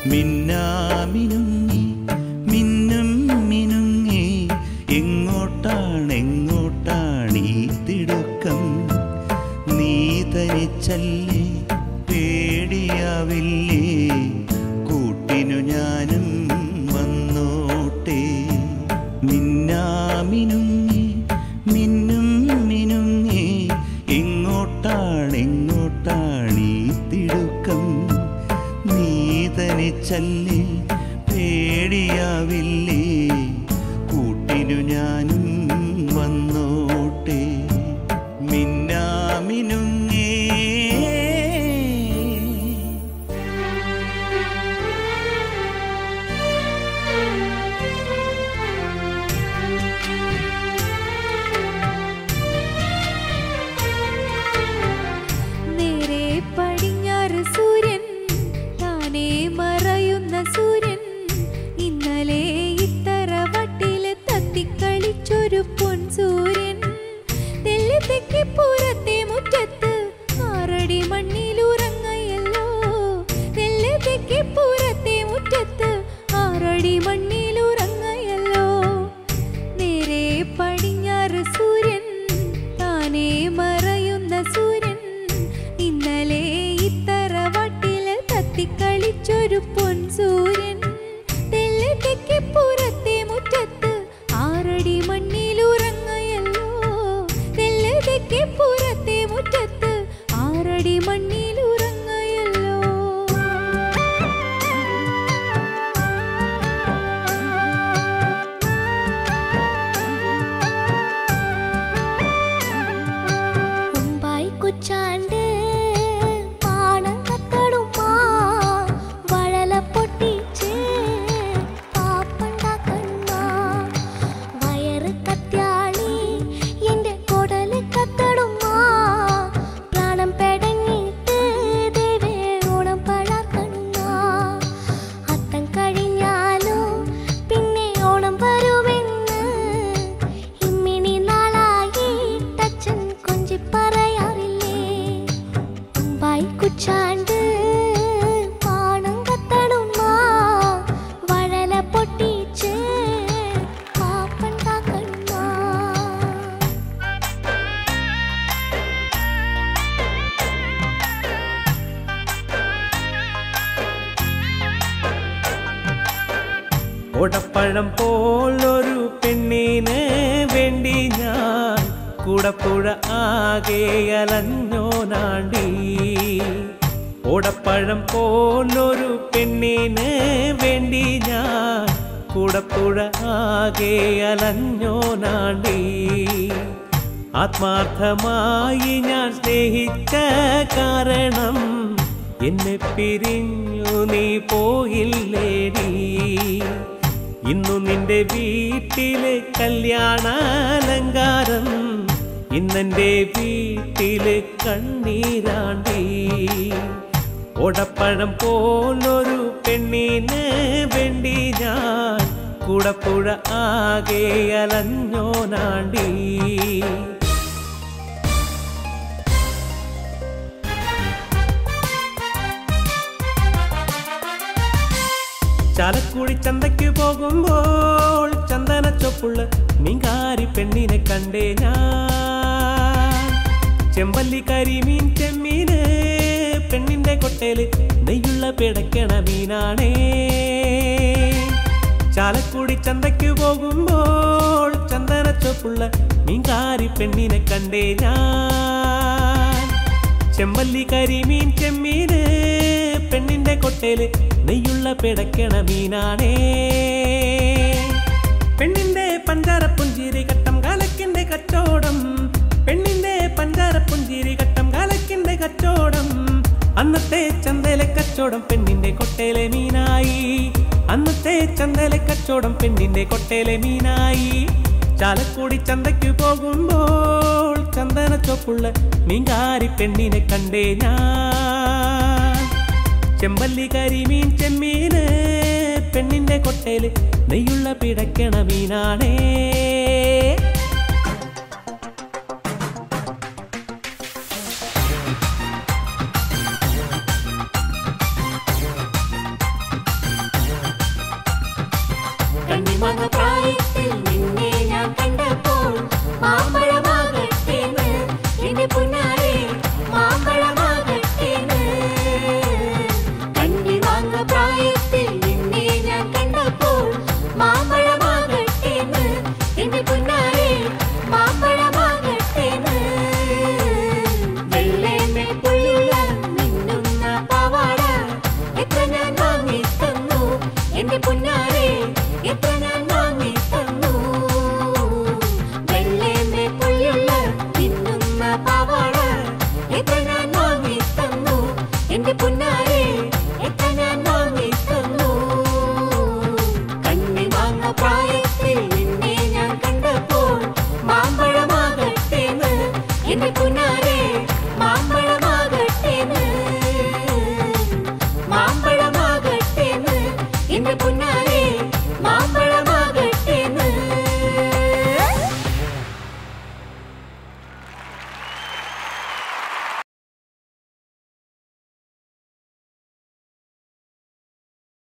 മിന്നാമിനുങ്ങി മിന്നും മിനുങ്ങി എങ്ങോട്ടാണ് എങ്ങോട്ടാണ് ഈ തിടുക്കം നീ തനിച്ചല്ലേ പേടിയാവില്ലേ കൂട്ടിനു ഞാനും വന്നോട്ടെ മിന്നാമിനുങ്ങി മിന്നും മിനുങ്ങി എങ്ങോട്ടാണ് എങ്ങോട്ടാണ് ഈ തിടുക്കം നീ തനിച്ചല്ലേ പേടിയാവില്ലേ കൂട്ടിനു ഞാനും വന്നോട്ടെ മിന്നാമിനുങ്ങേ നേരെ പടിഞ്ഞാറ് സൂര്യൻ താനേ മറയുന്ന സൂര്യൻ ഇന്നലെ ഇത്തറ വട്ടില് തത്തിക്കളിച്ചൊരു പൊൻ സൂര്യൻ തെല്ലിത്തെക്കി പുറത്തെ മുറ്റത്ത് ആറടി മണ്ണിലുറങ്ങയല്ലോ തെല്ലിത്തെക്കി പുറത്തെ മുറ്റത്ത് ആറടി മണ്ണിലുറങ്ങയല്ലോ നേരെ പടിഞ്ഞാറ് സൂര്യൻ താനേ മറയുന്ന സൂര്യൻ ഇന്നലെ ഇത്തറ വട്ടില് തത്തിക്കളിച്ചൊരു പൊൻ സൂര്യൻ തെല്ലെ തെക്കി പുറത്തെ മുറ്റത്ത് ആറടി മണ്ണിലുറങ്ങയല്ലോ തെല്ലെ തെക്കി പുറത്തെ മുറ്റത്ത് ആറടി മണ്ണിലുറങ്ങയല്ലോ മുമ്പായി കുച്ചാണ്ട് പാണം കത്തടുമാ വഴല പൊട്ടിച്ച് പാപ്പണ്ടാക്കണ്ണാ വയറ് കത്യാളി എന്റെ കൊടല് കത്തടുമാ പ്രാണം പെടഞ്ഞിട്ട് ദേവേ ഓണം പഴക്കണ്ണാ അത്തം കഴിഞ്ഞാലോ പിന്നെ ഓണം വരുമെന്ന് ഇമ്മിണി നാളായി ടച്ചൻ കൊഞ്ചി പറയാറില്ലേ മുമ്പായി കുച്ചാണ്ട് പാണം കത്തടുമാ വഴല പൊട്ടിച്ച് പാപ്പണ്ടാക്കണ്ണാ ഓടപ്പഴം പോലൊരു പെണ്ണിന് വേണ്ടി ഞാൻ കൂടപ്പുഴ ആകെ അലഞ്ഞോ നാണ്ടി ഓടപ്പഴം പോലൊരു പെണ്ണിന് വേണ്ടി ഞാൻ കൂടപ്പുഴ ആകെ അലഞ്ഞോ നാണ്ടി ആത്മാർത്ഥമായി ഞാൻ സ്നേഹിച്ച കാരണം എന്നെ പിരിഞ്ഞു നീ പോയില്ലേടി ഇന്നു നിന്റെ വീട്ടിലെ കല്യാണാലങ്കാരം ഇന്നെന്റെ വീട്ടിലെ കണ്ണീരാണ്ടി ഓടപ്പഴം പോലൊരു പെണ്ണിന് വേണ്ടി ഞാൻ കൂടപ്പുഴ ആകെ അലഞ്ഞോ നാണ്ടി ചാലക്കുടി ചന്തയ്ക്ക് പോകുമ്പോൾ ചന്ദനച്ചൊപ്പുള്ള മീൻകാരി പെണ്ണിനെ കണ്ടേ ഞാൻ ചെമ്പല്ലി കരിമീൻ ചെമ്മീന് പെണ്ണിന്റെ കൊട്ടേല് നെയ്യുള്ള പിടക്കണ മീനാണേ ചാലക്കുടി ചന്തയ്ക്ക് പോകുമ്പോൾ ചന്ദനച്ചൊപ്പുള്ള മീൻകാരി പെണ്ണിനെ കണ്ടേ ഞാൻ ചെമ്പല്ലി കരിമീൻ ചെമ്മീന് പെണ്ണിന്റെ കൊട്ടേല് നെയ്യുള്ള പിടക്കണ മീനാണേ പെണ്ണിന്റെ പഞ്ചാര പുഞ്ചിരി കട്ടം കാലക്കിന്റെ കച്ചോടം പെണ്ണിന്റെ പഞ്ചാര പുഞ്ചിരി കട്ടം കാലക്കിന്റെ കച്ചോടം അന്നത്തെ ചന്തയിലെ കച്ചോടം പെണ്ണിന്റെ കൊട്ടയിലെ മീനായി അന്നത്തെ ചന്തയിലെ കച്ചോടം പെണ്ണിന്റെ കൊട്ടയിലെ മീനായി ചാലക്കുടി ചന്തയ്ക്ക് പോകുമ്പോൾ ചന്ദന ചൊപ്പുള്ള മീൻകാരി പെണ്ണിനെ കണ്ടേ ഞാൻ ചെമ്പല്ലി കരിമീൻ ചെമ്മീന് പെണ്ണിന്റെ കൊട്ടയില് നെയ്യുള്ള പിടക്കണ മീനാണേ മകപ്രായത്തിൽ നിന്നെ ഞാൻ കണ്ട